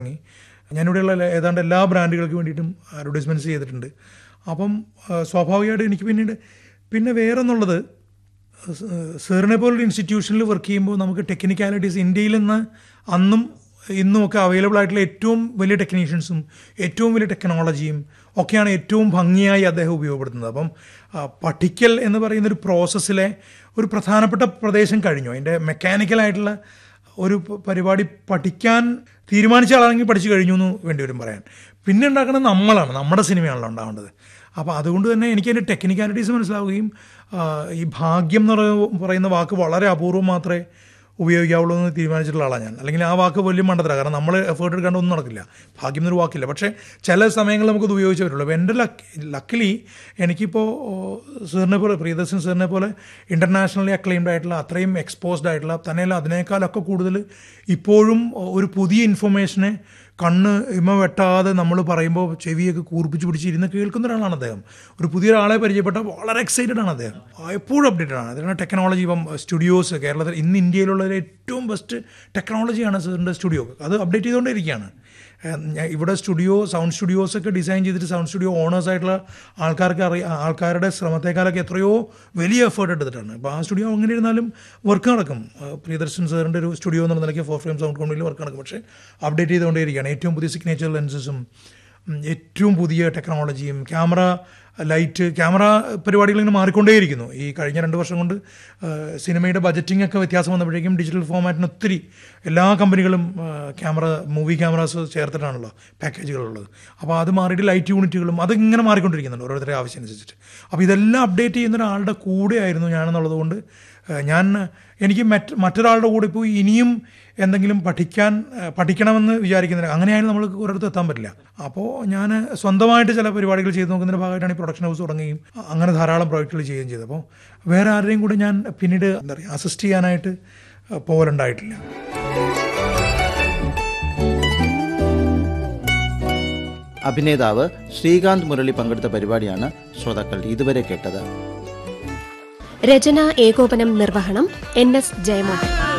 ഞാനിവിടെയുള്ള എല്ലാ- ഏതാണ്ട് എല്ലാ ബ്രാൻഡുകൾക്ക് വേണ്ടിയിട്ടും അഡ്വർടൈസ്മെൻറ്റ്സ് ചെയ്തിട്ടുണ്ട് അപ്പം ആ, സ്വാഭാവികമായിട്ട് എനിക്ക് പിന്നീട് പിന്നെ വേറൊന്നുള്ളത് സാറിനെ പോലൊരു ഇൻസ്റ്റിറ്റ്യൂഷനിൽ വർക്ക് ചെയ്യുമ്പോൾ നമുക്ക് ടെക്നിക്കാലിറ്റീസ് ഇന്ത്യയിൽ നിന്ന് അന്നും ഇന്നും ഒക്കെ അവൈലബിൾ ആയിട്ടുള്ള ഏറ്റവും വലിയ ടെക്നീഷ്യൻസും ഏറ്റവും വലിയ ടെക്നോളജിയും ഒക്കെയാണ് ഏറ്റവും ഭംഗിയായി അദ്ദേഹം ഉപയോഗപ്പെടുത്തുന്നത് അപ്പം ആ, പഠിക്കൽ എന്ന് പറയുന്ന ഒരു പ്രോസസ്സിലെ ഒരു പ്രധാനപ്പെട്ട പ്രദേശം കഴിഞ്ഞു അതിൻ്റെ മെക്കാനിക്കലായിട്ടുള്ള ഒരു പ- പരിപാടി പഠിക്കാൻ തീരുമാനിച്ച ആളാണെങ്കിൽ പഠിച്ചു കഴിഞ്ഞു എന്ന് വേണ്ടി വരും പറയാൻ പിന്നെ ഉണ്ടാക്കുന്നത് നമ്മളാണ് നമ്മുടെ സിനിമയാണല്ലോ ഉണ്ടാവേണ്ടത് അപ്പോൾ അതുകൊണ്ട് തന്നെ എനിക്ക് അതിൻ്റെ ടെക്നിക്കാലിറ്റീസ് മനസ്സിലാവുകയും ആ, ഈ ഭാഗ്യം എന്ന് പറയ- പറയുന്ന വാക്ക് വളരെ അപൂർവം മാത്രമേ ഉപയോഗിക്കാവുള്ളൂ എന്ന് തീരുമാനിച്ചിട്ടുള്ള ആളാണ് ഞാൻ അല്ലെങ്കിൽ ആ വാക്ക് വലിയ മണ്ടത്തര കാരണം നമ്മൾ എഫേർട്ട് എടുക്കാണ്ട് ഒന്നും നടക്കില്ല ഭാഗ്യം എന്നൊരു വാക്കില്ല പക്ഷേ ചില സമയങ്ങളിൽ നമുക്കത് ഉപയോഗിച്ചേ പറ്റുള്ളൂ അപ്പോൾ എൻ്റെ ലക്ക് ലക്കിലി എനിക്കിപ്പോൾ സാറിനെ പോലെ പ്രിയദർശൻ സാറിനെ പോലെ ഇൻ്റർനാഷണലി അക്ലെയിംഡ് ആയിട്ടുള്ള അത്രയും എക്സ്പോസ്ഡ് ആയിട്ടുള്ള തന്നെയല്ല അതിനേക്കാളൊക്കെ കൂടുതൽ ഇപ്പോഴും ഒരു പുതിയ ഇൻഫർമേഷനെ കണ്ണ് ഇമ വെട്ടാതെ നമ്മൾ പറയുമ്പോൾ ചെവിയൊക്കെ കൂർപ്പിച്ച് പിടിച്ച് ഇരുന്ന് കേൾക്കുന്ന ഒരാളാണ് അദ്ദേഹം ഒരു പുതിയൊരാളെ പരിചയപ്പെട്ട വളരെ എക്സൈറ്റഡ് ആണ് അദ്ദേഹം ആ, എപ്പോഴും അപ്ഡേറ്റഡ് ആണ് അതിനാണ് ടെക്നോളജി ഇപ്പം സ്റ്റുഡിയോസ് കേരളത്തിൽ ഇന്ന് ഇന്ത്യയിലുള്ള ഏറ്റവും ബെസ്റ്റ് ടെക്നോളജിയാണ് സാറിൻ്റെ സ്റ്റുഡിയോ അത് അപ്ഡേറ്റ് ചെയ്തുകൊണ്ടിരിക്കുകയാണ് ഏഹ് ഞാൻ ഇവിടെ സ്റ്റുഡിയോ സൗണ്ട് സ്റ്റുഡിയോസ് ഒക്കെ ഡിസൈൻ ചെയ്തിട്ട് സൗണ്ട് സ്റ്റുഡിയോ ഓണേഴ്സ് ആയിട്ടുള്ള ആൾക്കാർക്ക് അറിയ ആൾക്കാരുടെ ശ്രമത്തെക്കാളൊക്കെ എത്രയോ വലിയ എഫേർട്ട് എടുത്തിട്ടാണ് അപ്പോൾ ആ സ്റ്റുഡിയോ അങ്ങനെ ഇരുന്നാലും വർക്ക് നടക്കും ഏഹ് പ്രിയദർശൻ സാറിൻ്റെ ഒരു സ്റ്റുഡിയോ എന്നുള്ള നിലയ്ക്ക് ഫോർ ഫ്രെയിം സൗണ്ട് കമ്പനിയിൽ വർക്ക് നടക്കും പക്ഷേ അപ്ഡേറ്റ് ചെയ്തുകൊണ്ടേയിരിക്കുകയാണ് ഏറ്റവും പുതിയ സിഗ്നേച്ചർ ലെൻസസും ഉം, ഏറ്റവും പുതിയ ടെക്നോളജിയും ക്യാമറ ലൈറ്റ് ക്യാമറ പരിപാടികൾ ഇങ്ങനെ മാറിക്കൊണ്ടേയിരിക്കുന്നു ഈ കഴിഞ്ഞ രണ്ട് വർഷം കൊണ്ട് ആ, സിനിമയുടെ ബജറ്റിംഗ് ഒക്കെ വ്യത്യാസം വന്നപ്പോഴേക്കും ഡിജിറ്റൽ ഫോമാറ്റിന് ഒത്തിരി എല്ലാ കമ്പനികളും ആ, ക്യാമറ മൂവി ക്യാമറാസ് ചേർത്തിട്ടാണല്ലോ പാക്കേജുകളുള്ളത് അപ്പോൾ അത് മാറിയിട്ട് ലൈറ്റ് യൂണിറ്റുകളും അതിങ്ങനെ മാറിക്കൊണ്ടിരിക്കുന്നുണ്ട് ഓരോരുത്തരുടെ ആവശ്യം അനുസരിച്ചിട്ട് അപ്പോൾ ഇതെല്ലാം അപ്ഡേറ്റ് ചെയ്യുന്ന ഒരാളുടെ കൂടെ ആയിരുന്നു ഞാനെന്നുള്ളത് കൊണ്ട് ആ, ഞാൻ എനിക്ക് മറ്റ് മറ്റൊരാളുടെ കൂടെ ഇപ്പോൾ ഇനിയും എന്തെങ്കിലും പഠിക്കാൻ ആ, പഠിക്കണമെന്ന് വിചാരിക്കുന്നില്ല അങ്ങനെയായാലും നമ്മൾ ഒരിടത്ത് എത്താൻ പറ്റില്ല അപ്പോൾ ഞാൻ സ്വന്തമായിട്ട് ചില പരിപാടികൾ ചെയ്ത് നോക്കുന്നതിൻ്റെ ഭാഗമായിട്ടാണ് ഈ പ്രൊഡക്ഷൻ ഹൗസ് തുടങ്ങുകയും അ- അങ്ങനെ ധാരാളം പ്രോജക്റ്റുകൾ ചെയ്യുകയും ചെയ്തത് അപ്പോൾ വേറെ ആരുടെയും കൂടെ ഞാൻ പിന്നീട് എന്താ പറയുക അസിസ്റ്റ് ചെയ്യാനായിട്ട് ആ, പോകലുണ്ടായിട്ടില്ല അഭിനേതാവ് ശ്രീകാന്ത് മുരളി പങ്കെടുത്ത പരിപാടിയാണ് ശ്രോതാക്കൾ ഇതുവരെ കേട്ടത് രചന ഏകോപനം നിർവഹണം എൻ എസ് ജയമോഹൻ